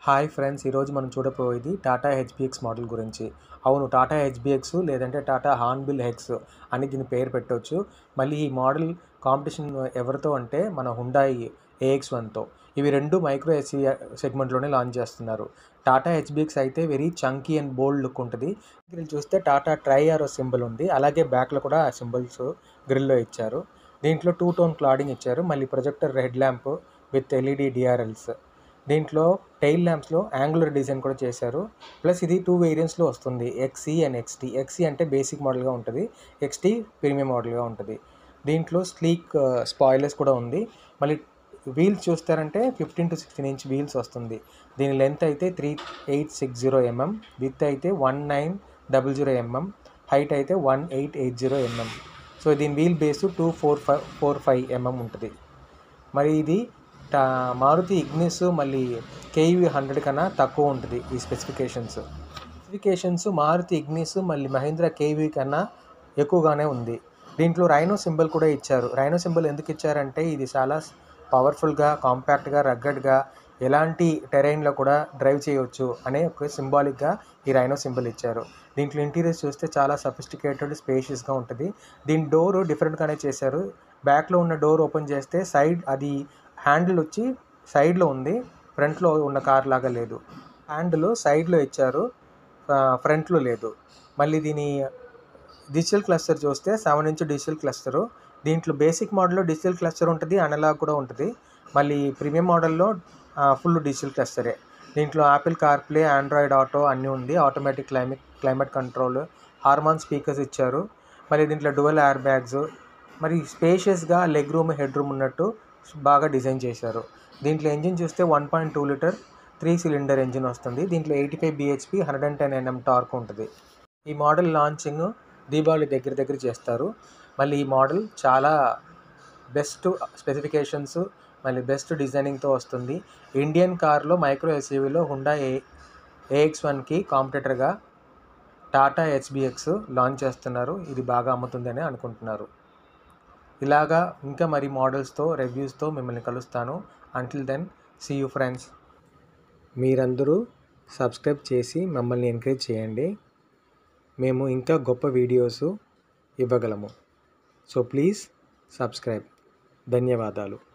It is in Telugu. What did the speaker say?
హాయ్ ఫ్రెండ్స్ ఈరోజు మనం చూడబోయేది టాటా హెచ్బిఎక్స్ మోడల్ గురించి అవును టాటా హెచ్బిఎక్స్ లేదంటే టాటా హార్న్బిల్ హెక్స్ అని దీని పేరు పెట్టవచ్చు మళ్ళీ ఈ మోడల్ కాంపిటీషన్ ఎవరితో అంటే మన హుండాయి ఏఎక్స్ వన్తో ఇవి రెండు మైక్రో ఎస్సీ సెగ్మెంట్లోనే లాంచ్ చేస్తున్నారు టాటా హెచ్బిఎక్స్ అయితే very chunky and bold look ఉంటుంది గ్రిల్ చూస్తే టాటా ట్రై ఆరో సింబల్ ఉంది అలాగే బ్యాక్లో కూడా ఆ సింబల్స్ గ్రిల్లో ఇచ్చారు దీంట్లో టూ టోన్ క్లాడింగ్ ఇచ్చారు మళ్ళీ projector head lamp with LED DRLs దీంట్లో టైల్ ల్యాంప్స్లో యాంగులర్ డిజైన్ కూడా చేశారు ప్లస్ ఇది టూ వేరియంట్స్లో వస్తుంది ఎక్సీ అండ్ ఎక్స్టీ ఎక్సీ అంటే బేసిక్ మోడల్గా ఉంటుంది ఎక్స్టీ ప్రీమియం మోడల్గా ఉంటుంది దీంట్లో స్లీక్ స్పాయిలర్స్ కూడా ఉంది మళ్ళీ వీల్స్ చూస్తారంటే fifteen to sixteen inch wheels వస్తుంది దీని లెంత్ అయితే three eight six zero mm width అయితే one nine double zero mm height అయితే one eight eight zero mm so దీని wheel base two four five four five mm ఉంటుంది మరి ఇది టా మారుతి ఇగ్నిస్ మళ్ళీ కేవీ హండ్రెడ్ కన్నా తక్కువ ఉంటుంది ఈ స్పెసిఫికేషన్స్ స్పెసిఫికేషన్స్ మారుతి ఇగ్నిస్ మళ్ళీ మహీంద్ర కేవీ కన్నా ఎక్కువగానే ఉంది దీంట్లో రైనో సింబల్ కూడా ఇచ్చారు రైనో సింబల్ ఎందుకు ఇచ్చారంటే ఇది చాలా పవర్ఫుల్గా కాంపాక్ట్గా రగ్గడ్గా ఎలాంటి టెరైన్లో కూడా డ్రైవ్ చేయవచ్చు అనే ఒక సింబాలిక్గా ఈ రైనో సింబల్ ఇచ్చారు దీంట్లో ఇంటీరియర్స్ చూస్తే చాలా సఫిస్టికేటెడ్ స్పేషియస్గా ఉంటుంది దీని డోర్ డిఫరెంట్గానే చేశారు బ్యాక్లో ఉన్న డోర్ ఓపెన్ చేస్తే సైడ్ అది హ్యాండిల్ వచ్చి సైడ్లో ఉంది ఫ్రంట్లో ఉన్న కార్ లాగా లేదు హ్యాండిల్ సైడ్లో ఇచ్చారు ఫ్రంట్లో లేదు మళ్ళీ దీని డిజిటల్ క్లస్టర్ చూస్తే సెవెన్ ఇంచ్ డిజిటల్ క్లస్టరు దీంట్లో బేసిక్ మోడల్లో డిజిటల్ క్లస్టర్ ఉంటుంది అనలాగ్ కూడా ఉంటుంది మళ్ళీ ప్రీమియం మోడల్లో ఫుల్ డిజిటల్ క్లస్టరే దీంట్లో యాపిల్ కార్ప్లే ఆండ్రాయిడ్ ఆటో అన్నీ ఉంది automatic climate climate control Harman speakers ఇచ్చారు మరి దీంట్లో డువెల్ ఎయిర్ బ్యాగ్స్ మరి స్పేషియస్గా లెగ్ రూమ్ హెడ్ రూమ్ ఉన్నట్టు బాగా డిజైన్ చేశారు దీంట్లో ఇంజిన్ చూస్తే one point two litre three cylinder engine వస్తుంది దీంట్లో eighty five BHP hundred and ten NM torque ఉంటుంది ఈ మోడల్ లాంచింగ్ దీపావళి దగ్గర దగ్గర చేస్తారు మళ్ళీ ఈ మోడల్ చాలా బెస్ట్ స్పెసిఫికేషన్స్ మళ్ళీ బెస్ట్ డిజైనింగ్తో వస్తుంది ఇండియన్ కార్లో మైక్రో ఎస్యూవీలో హుండా ఏ ఏఎక్స్ వన్కి కాంపిటేటర్గా టాటా హెచ్బిఎక్స్ లాంచ్ చేస్తున్నారు ఇది బాగా అమ్ముతుందని అనుకుంటున్నారు ఇలాగా ఇంకా మరి మోడల్స్తో రివ్యూస్తో మిమ్మల్ని కలుస్తాను until then see you friends మీరందరూ సబ్స్క్రైబ్ చేసి మమ్మల్ని ఎంకరేజ్ చేయండి మేము ఇంకా గొప్ప వీడియోస్ ఇవ్వగలము సో ప్లీజ్ సబ్స్క్రైబ్ ధన్యవాదాలు